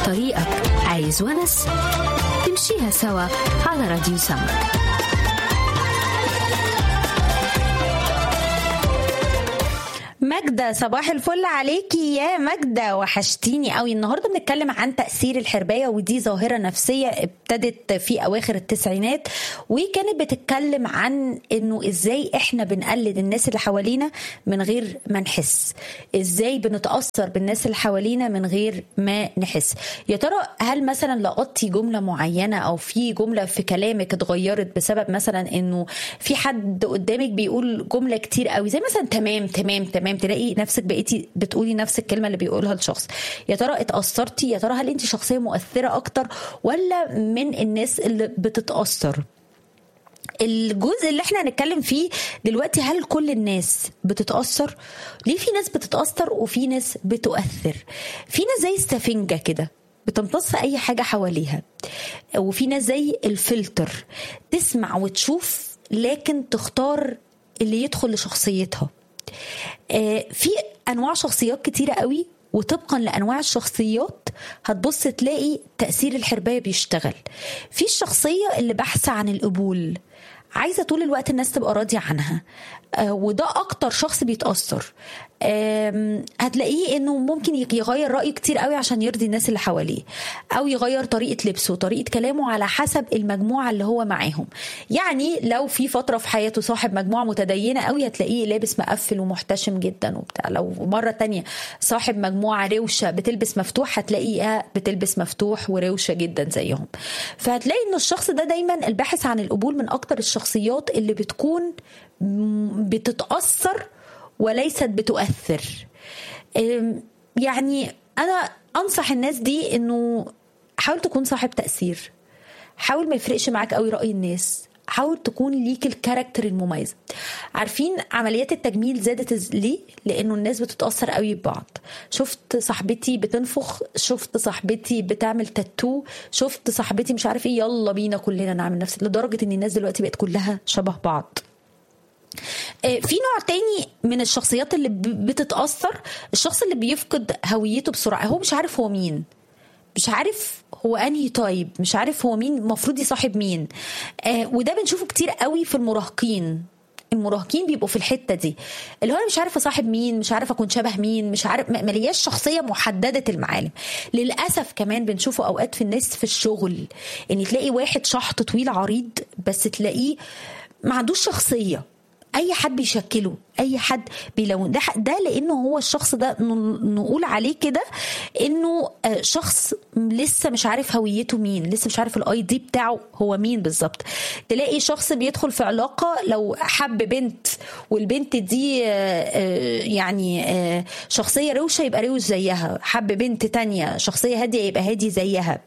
طريقك عايز ونس تمشيها سوا على راديو سما ماجدة صباح الفل عليكي يا ماجدة وحشتيني قوي النهاردة بنتكلم عن تأثير الحرباية ودي ظاهرة نفسية ابتدت في أواخر التسعينات وكانت بتتكلم عن إنه إزاي إحنا بنقلد الناس اللي حوالينا من غير ما نحس إزاي بنتأثر بالناس اللي حوالينا من غير ما نحس يا ترى هل مثلا لقطتي جملة معينة أو في جملة في كلامك اتغيرت بسبب مثلا إنه في حد قدامك بيقول جملة كتير قوي زي مثلا تمام تمام تمام تلاقي نفسك بقيتي بتقولي نفس الكلمه اللي بيقولها الشخص يا ترى اتاثرتي يا ترى هل انت شخصيه مؤثره اكتر ولا من الناس اللي بتتاثر الجزء اللي احنا هنتكلم فيه دلوقتي هل كل الناس بتتاثر ليه في ناس بتتاثر وفي ناس بتؤثر في ناس زي السفنجه كده بتمتص في اي حاجه حواليها وفي ناس زي الفلتر تسمع وتشوف لكن تختار اللي يدخل لشخصيتها في انواع شخصيات كتيره قوي وطبقا لانواع الشخصيات هتبص تلاقي تاثير الحربايه بيشتغل في الشخصيه اللي بحثه عن القبول عايزه طول الوقت الناس تبقى راضيه عنها آه وده اكتر شخص بيتاثر هتلاقيه انه ممكن يغير رايه كتير قوي عشان يرضي الناس اللي حواليه او يغير طريقه لبسه وطريقه كلامه على حسب المجموعه اللي هو معاهم يعني لو في فتره في حياته صاحب مجموعه متدينه قوي هتلاقيه لابس مقفل ومحتشم جدا وبتاع لو مره تانية صاحب مجموعه روشه بتلبس مفتوح هتلاقيها بتلبس مفتوح وروشه جدا زيهم فهتلاقي انه الشخص ده دايما الباحث عن القبول من اكتر الشخصيات اللي بتكون بتتاثر وليست بتؤثر يعني انا انصح الناس دي انه حاول تكون صاحب تاثير حاول ما يفرقش معاك قوي راي الناس حاول تكون ليك الكاركتر المميز عارفين عمليات التجميل زادت ليه لانه الناس بتتاثر قوي ببعض شفت صاحبتي بتنفخ شفت صاحبتي بتعمل تاتو شفت صاحبتي مش عارف ايه يلا بينا كلنا نعمل نفس لدرجه ان الناس دلوقتي بقت كلها شبه بعض في نوع تاني من الشخصيات اللي بتتأثر الشخص اللي بيفقد هويته بسرعة هو مش عارف هو مين مش عارف هو انهي طيب مش عارف هو مين المفروض يصاحب مين آه وده بنشوفه كتير قوي في المراهقين المراهقين بيبقوا في الحته دي اللي هو انا مش عارف اصاحب مين مش عارف اكون شبه مين مش عارف ملياش شخصيه محدده المعالم للاسف كمان بنشوفه اوقات في الناس في الشغل ان تلاقي واحد شحط طويل عريض بس تلاقيه ما عندوش شخصيه اي حد بيشكله اي حد بيلون ده ده لانه هو الشخص ده نقول عليه كده انه شخص لسه مش عارف هويته مين لسه مش عارف الاي دي بتاعه هو مين بالظبط تلاقي شخص بيدخل في علاقه لو حب بنت والبنت دي يعني شخصيه روشه يبقى روش زيها حب بنت تانية شخصيه هاديه يبقى هادي زيها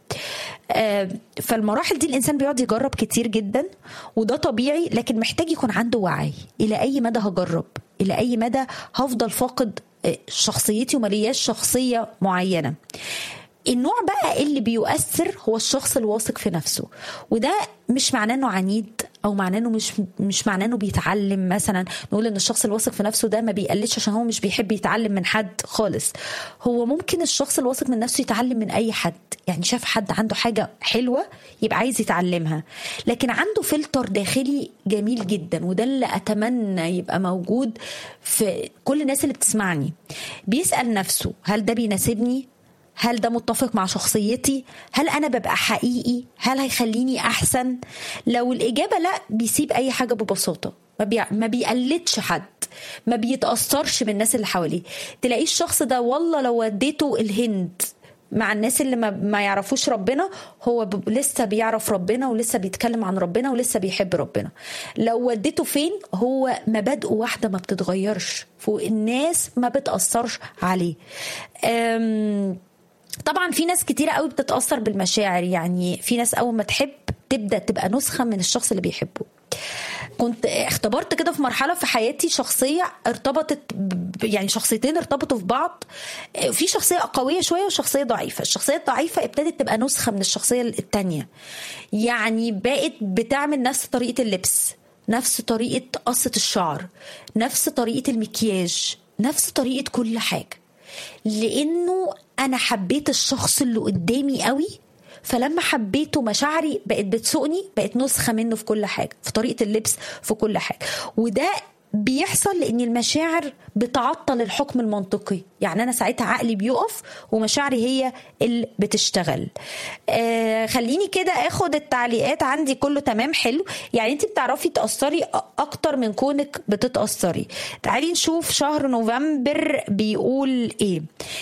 فالمراحل دي الانسان بيقعد يجرب كتير جدا وده طبيعي لكن محتاج يكون عنده وعي الى اي مدى هجرب الى اي مدى هفضل فاقد شخصيتي وملياش شخصيه معينه النوع بقى اللي بيؤثر هو الشخص الواثق في نفسه وده مش معناه انه عنيد او معناه انه مش مش معناه انه بيتعلم مثلا نقول ان الشخص الواثق في نفسه ده ما بيقلدش عشان هو مش بيحب يتعلم من حد خالص هو ممكن الشخص الواثق من نفسه يتعلم من اي حد يعني شاف حد عنده حاجه حلوه يبقى عايز يتعلمها لكن عنده فلتر داخلي جميل جدا وده اللي اتمنى يبقى موجود في كل الناس اللي بتسمعني بيسال نفسه هل ده بيناسبني هل ده متفق مع شخصيتي هل انا ببقى حقيقي هل هيخليني احسن لو الاجابه لا بيسيب اي حاجه ببساطه ما, بي... ما بيقلدش حد ما بيتاثرش بالناس اللي حواليه تلاقيه الشخص ده والله لو وديته الهند مع الناس اللي ما, ما يعرفوش ربنا هو ب... لسه بيعرف ربنا ولسه بيتكلم عن ربنا ولسه بيحب ربنا لو وديته فين هو مبادئه واحده ما بتتغيرش فوق الناس ما بتاثرش عليه أم... طبعا في ناس كتيرة قوي بتتأثر بالمشاعر يعني في ناس أول ما تحب تبدأ تبقى نسخة من الشخص اللي بيحبه كنت اختبرت كده في مرحلة في حياتي شخصية ارتبطت يعني شخصيتين ارتبطوا في بعض في شخصية قوية شوية وشخصية ضعيفة الشخصية الضعيفة ابتدت تبقى نسخة من الشخصية التانية يعني بقت بتعمل نفس طريقة اللبس نفس طريقة قصة الشعر نفس طريقة المكياج نفس طريقة كل حاجة لانه انا حبيت الشخص اللي قدامي قوي فلما حبيته مشاعري بقت بتسوقني بقت نسخه منه في كل حاجه في طريقه اللبس في كل حاجه وده بيحصل لان المشاعر بتعطل الحكم المنطقي يعني انا ساعتها عقلي بيقف ومشاعري هي اللي بتشتغل آه خليني كده اخد التعليقات عندي كله تمام حلو يعني انت بتعرفي تاثري اكتر من كونك بتتاثري تعالي نشوف شهر نوفمبر بيقول ايه